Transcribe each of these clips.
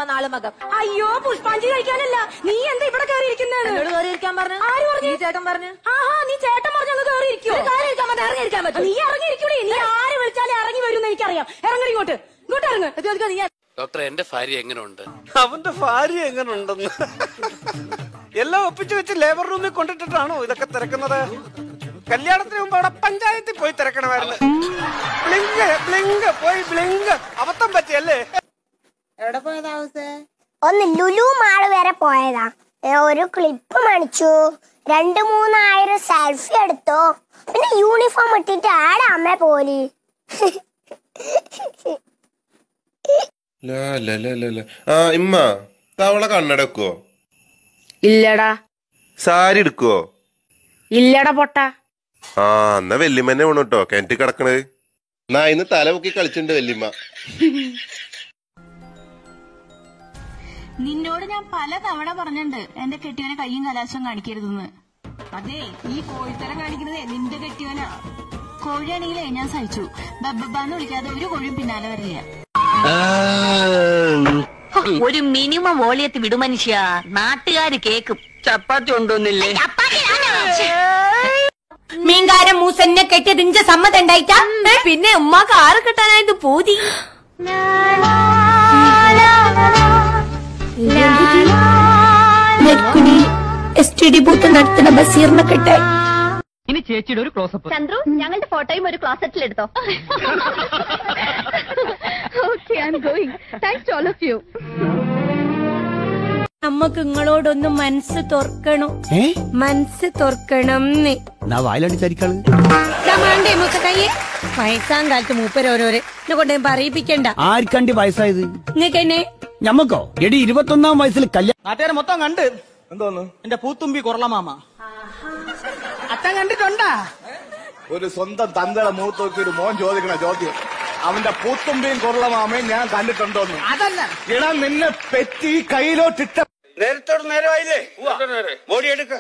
ചുമ്മാ നാളെ മകം അയ്യോ പുഷ്പാഞ്ജലി കഴിക്കാനല്ല നീ എന്താ ഇവിടെ കയറി ഇരിക്കുന്നത് എന്നോട് കയറി ഇരിക്കാൻ പറഞ്ഞു ആര് പറഞ്ഞു? ഈ ചേട്ടൻ പറഞ്ഞു ആഹാ നീ ചേട്ടൻ പറഞ്ഞൊന്ന് കയറി ഇരിക്കോ ഇരിക്കാൻ പറ്റും ഇറങ്ങി ഇരിക്കാൻ പറ്റും നീ ഇറങ്ങി ഇരിക്കൂലേ നീ ആര് വിളിച്ചാലും ഇറങ്ങി വരുമെന്ന് എനിക്കറിയാം ഇറങ്ങി ഇങ്ങോട്ട് ഇങ്ങോട്ട് ഇറങ്ങ് ഇത് ചോദിക്കോ, നീ ഡോക്ടർ എന്റെ ഭാര്യ എങ്ങനെയുണ്ട് അവന്റെ ഭാര്യ എങ്ങനെ ഉണ്ടെന്ന് എല്ലാം ഒപ്പിച്ചു വെച്ച് ലേബർ റൂമിൽ കൊണ്ടിട്ടിട്ടാണോ ഇതൊക്കെ തിരക്കുന്നത് കല്യാണത്തിന് മുമ്പ് അവിടെ പഞ്ചായത്തിൽ പോയി തിരക്കണമായിരുന്നു ബ്ലിങ്ക് ബ്ലിങ്ക് പോയി ബ്ലിങ്ക് അബദ്ധം പറ്റിയല്ലേ ഒന്ന് ലുലു മാള് വരെ പോയതാ ഏ, ഒരു ക്ലിപ്പ് മണിച്ചു രണ്ട് മൂന്നായിരം സെൽഫി എടുത്തു പിന്നെ യൂണിഫോം ഇട്ടിട്ട് ആടെ അമ്മ പോലി ലാ, ലാ, ലാ, ലാ, ലാ. ആ ഇമ്മ തവള കണ്ണടക്കുവോ ഇല്ലടാ സാരി എടുക്കുവോ ഇല്ലടാ പൊട്ട ആ എന്നാ വെല്ലിമ്മന്നെ വേണം കേട്ടോ കിണറ്റി കിടക്കണത് എന്നാ ഇന്ന് തല പൊക്കി കളിച്ചിട്ടുണ്ട് വെല്ലിമ്മ നിന്നോട് ഞാൻ പല തവണ പറഞ്ഞിട്ടുണ്ട് എന്റെ കെട്ടിയവനെ കയ്യും കലാശം കാണിക്കരുതെന്ന് അതെ ഈ കോഴിത്തരം കാണിക്കുന്നത് നിന്റെ കെട്ടിയവനാ കോഴിയാണെങ്കിലേ ഞാൻ സഹിച്ചു ബബ്ബാന്ന് വിളിക്കാതെ ഒരു കോഴിയും പിന്നാലെ വരില്ല ഒരു മിനിമം വോളിയത്തിൽ വിടു മനുഷ്യ നാട്ടുകാര് കേക്കും ചപ്പാത്തി ഉണ്ടോന്നില്ലേ മീൻകാരൻ മൂസന്നെ കെട്ടിയത് ഇഞ്ച സമ്മതം ഉണ്ടായിട്ടാ പിന്നെ ഉമ്മ കാറ് കിട്ടാനായിട്ട് പൂതി എസ് ടി ഡി ബൂത്ത് നടത്തുന്ന ബസീറിനെ കെട്ടായി ഇനി ചേച്ചിയുടെ ഒരു ക്ലോസപ്പ് ചന്ദ്രു ഞങ്ങളുടെ ഫോട്ടോയും ഒരു ക്ലോസറ്റിൽ എടുത്തോ okay I'm going thanks to all of you നമ്മക്ക് ഇങ്ങളോടൊന്ന് മനസ്സ് തുറക്കണം മനസ്സ് തുറക്കണം വയസ്സാം കാലത്ത് മൂപ്പരോരോരെ എന്നെ കൊണ്ട് പറയിപ്പിക്കണ്ട ആർക്കണ്ടി വയസ്സായത് നിങ്ങൾക്ക് എന്നെ ഞമ്മക്കോ എടി ഇരുപത്തൊന്നാം വയസ്സിൽ കല്യാണം നാട്ടുകാരെ മൊത്തം കണ്ട് എന്തോന്ന് എന്റെ പൂത്തുമ്പി കൊറളമാമ അച്ഛൻ കണ്ടിട്ടുണ്ടാ ഒരു സ്വന്തം തന്തയുടെ മൂത്ത് നോക്കി ഒരു മോൻ ചോദിക്കണ ചോദ്യം അവന്റെ പൂത്തുമ്പിയും കൊള്ളമാമയും ഞാൻ കണ്ടിട്ടുണ്ടോന്ന് അതല്ല ഇടാ നിന്നെ പെറ്റി കയ്യിലോട്ടിട്ട നേരത്തോട് നേരമായില്ലേ ബോഡി എടുക്ക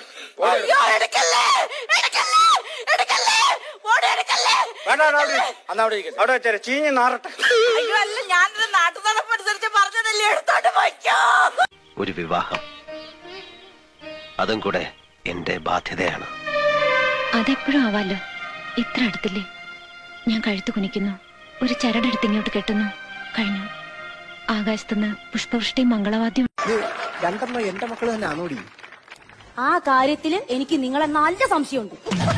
വേണ്ട വേണ്ട, അവിടെ ഇരി. അന്ന് അവിടെ ഇരിക്ക്. അവിടെ വെച്ചേരെ ചീഞ്ഞ് നാറട്ടെ അയ്യോ അല്ല ഞാനൊരു നാട്ടു നടപ്പനുസരിച്ച് പറഞ്ഞതല്ലേ എടുത്തോണ്ട് പോയിക്കോ ഒരു വിവാഹം അതും കൂടെ എന്റെ ബാധ്യതയാണ് അതെപ്പോഴും ആവാലോ ഇത്ര അടുത്തില്ലേ ഞാൻ കഴുത്ത് കുനിക്കുന്നു ഒരു ചരടെടുത്ത് ഇങ്ങോട്ട് കെട്ടുന്നു കഴിഞ്ഞു ആകാശത്തുനിന്ന് പുഷ്പവൃഷ്ടി മംഗളവാദ്യം രണ്ടെണ്ണം എന്റെ മക്കള് തന്നെ ആണോടി ആ കാര്യത്തില് എനിക്ക് നിങ്ങളെ നല്ല സംശയമുണ്ട്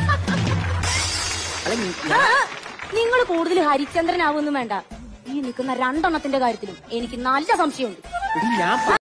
നിങ്ങൾ കൂടുതൽ ഹരിചന്ദ്രനാവൊന്നും വേണ്ട ഈ നിൽക്കുന്ന രണ്ടെണ്ണത്തിന്റെ കാര്യത്തിലും എനിക്ക് നല്ല സംശയമുണ്ട് ഞാൻ